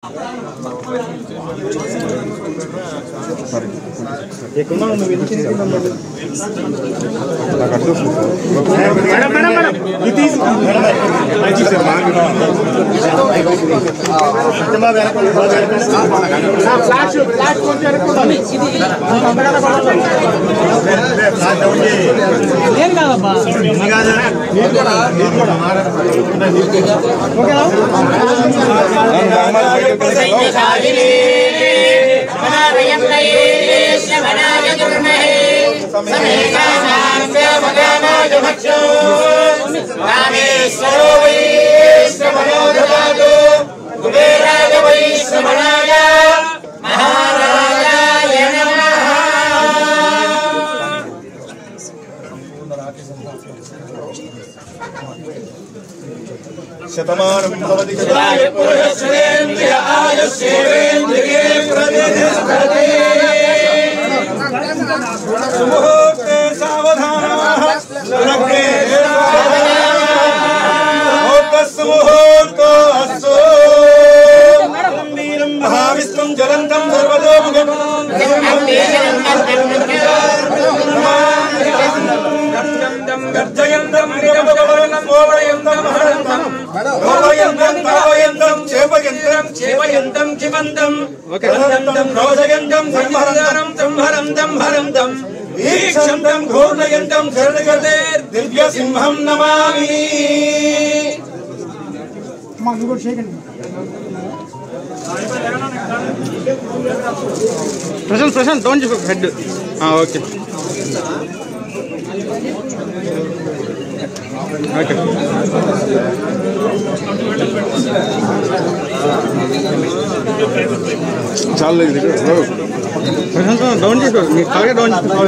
రామేశ్వరో why శ్రవణో దదాతు కుబేరాయ why శ్రవణాయ మహారాజాయ నమః శతమానం భవతి శతాయ పురుషశ్రేంద్రియ ఆయుష్యేంద్రియే ప్రతిష్టతే ముహూర్తే సావధానాః లగ్నే ముహూర్తస్సు ముహూర్తో అస్సు వీరం మహావిష్ణుం జ్వలంతం సర్వతోముఖం గర్జయంతం నిరమగమనం మోవయంతం హరంతం రోవయంతం తావయంతం చేపయంతం చేవయంతం క్షిపంతం కలనంతం రోషయంతం సంహరంతం సంహరంతం హరంతం ఈక్షంతం ఘోర్ణయంతం శరణగతే దివ్య సింహం నమామి ప్రశాంత్ ప్రశాంత్ డౌన్ చేసుకో హెడ్ ఓకే ఓకే చాలా ఇది ప్రశాంత్ డౌన్ చేసుకో మీ కాగా డౌన్ చేసుకో